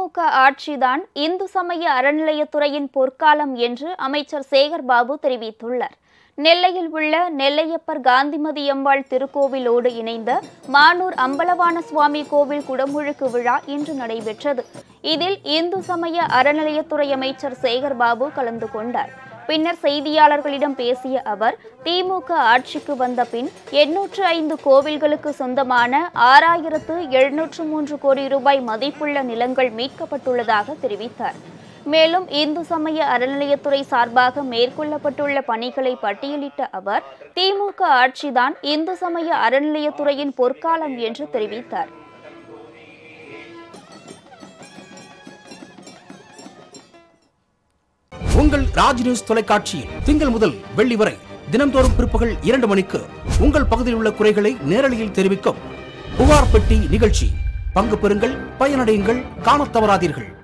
திமுக ஆட்சிதான் இந்து சமய அறநிலையத்துறையின் பொற்காலம் என்று அமைச்சர் சேகர் பாபு தெரிவித்துள்ளார் நெல்லையில் உள்ள நெல்லையப்பர் காந்திமதி அம்பாள் திருக்கோவிலோடு இணைந்த மானூர் அம்பலவான சுவாமி கோவில் குடமுழுக்கு விழா இன்று நடைபெற்றது இதில் இந்து சமய அறநிலையத்துறை அமைச்சர் சேகர் பாபு கலந்து கொண்டார் பின்னர் செய்தியாளர்களிடம் பேசிய அவர் திமுக ஆட்சிக்கு வந்த பின் எண்ணூற்று ஐந்து கோவில்களுக்கு சொந்தமான ஆறாயிரத்து எழுநூற்று மூன்று கோடி ரூபாய் மதிப்புள்ள நிலங்கள் மீட்கப்பட்டுள்ளதாக தெரிவித்தார் மேலும் இந்து சமய அறநிலையத்துறை சார்பாக மேற்கொள்ளப்பட்டுள்ள பணிகளை பட்டியலிட்ட அவர் திமுக ஆட்சிதான் இந்து சமய அறநிலையத்துறையின் பொற்காலம் என்று தெரிவித்தார் உங்கள் ராஜ் நியூஸ் தொலைக்காட்சியில் திங்கள் முதல் வெள்ளி வரை தினம்தோறும் பிற்பகல் இரண்டு மணிக்கு உங்கள் பகுதியில் உள்ள குறைகளை நேரலையில் தெரிவிக்கும் புகார் பெட்டி நிகழ்ச்சி பங்கு பெறுங்கள் பயனடையுங்கள் காணத் தவறாதீர்கள்